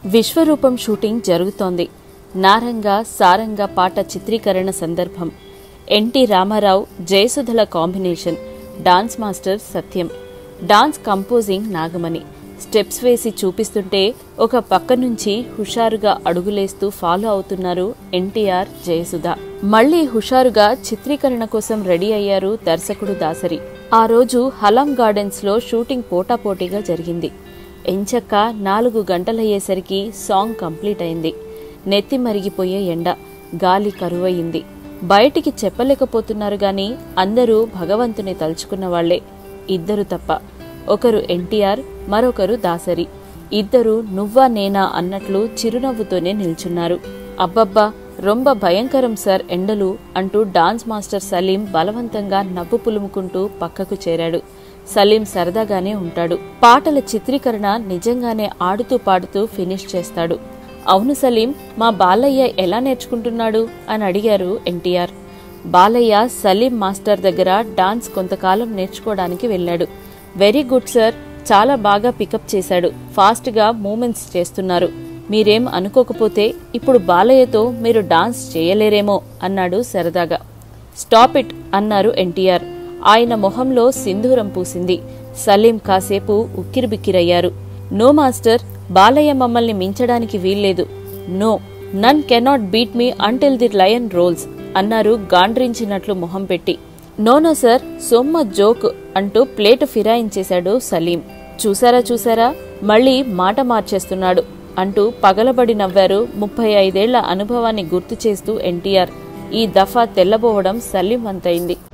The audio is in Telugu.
విశ్వరూపం షూటింగ్ జరుగుతోంది నారంగా సారంగా పాట చిత్రీకరణ సందర్భం ఎన్టీ రామారావు జయసుధల combination dance master Satyam dance composing Nagamani steps వేసి చూపిస్తుంటే ఒక పక్క నుంచి హుషారుగా అడుగులేస్తూ ఫాలో అవుతున్నారు ఎన్టీఆర్ జయసుధ మళ్లీ హుషారుగా చిత్రీకరణ కోసం రెడీ అయ్యారు దర్శకుడు దాసరి ఆ రోజు హలాం గార్డెన్స్ లో షూటింగ్ పోటాపోటీగా జరిగింది ఎంచక్క నాలుగు గంటలయ్యేసరికి సాంగ్ కంప్లీట్ అయింది నెత్తి మరిగిపోయే ఎండ గాలి కరువయింది బయటికి చెప్పలేకపోతున్నారు గాని అందరూ భగవంతుని తలుచుకున్న వాళ్లే ఇద్దరు తప్ప ఒకరు ఎన్టీఆర్ మరొకరు దాసరి ఇద్దరు నువ్వా నేనా అన్నట్లు చిరునవ్వుతోనే నిల్చున్నారు అబ్బబ్బా రొంబ భయంకరం సార్ ఎండలు అంటూ డాన్స్ మాస్టర్ సలీం బలవంతంగా నవ్వు పులుముకుంటూ పక్కకు చేరాడు సలీం సరదాగానే ఉంటాడు పాటల చిత్రీకరణ నిజంగానే ఆడుతూ పాడుతూ ఫినిష్ చేస్తాడు అవును సలీం మా బాలయ్య ఎలా నేర్చుకుంటున్నాడు అని అడిగారు ఎన్టీఆర్ బాలయ్య సలీం మాస్టర్ దగ్గర డాన్స్ కొంతకాలం నేర్చుకోవడానికి వెళ్ళాడు వెరీ గుడ్ సార్ చాలా బాగా పికప్ చేశాడు ఫాస్ట్గా మూమెంట్స్ చేస్తున్నారు మీరేం అనుకోకపోతే ఇప్పుడు బాలయ్యతో మీరు డాన్స్ చేయలేరేమో అన్నాడు సరదాగా స్టాప్ ఇట్ అన్నారు ఎన్టీఆర్ ఆయన మొహంలో సింధూరం పూసింది సలీం కాసేపు ఉక్కిరిబిక్కిరయ్యారు నో మాస్టర్ బాలయ్య మమ్మల్ని మించడానికి వీల్లేదు no none cannot beat me until the lion roars అన్నారు గాండ్రించినట్లు మొహం పెట్టి నోనో సార్ సొమ్మ జోక్ అంటూ ప్లేటు ఫిరాయించేశాడు సలీం చూసారా చూసారా మళ్ళీ మాట మార్చేస్తున్నాడు అంటూ పగలబడి నవ్వారు ముప్పై ఐదేళ్ల అనుభవాన్ని గుర్తు చేస్తూ ఎన్టీఆర్ ఈ దఫా తెల్లబోవడం సలీం వంతైంది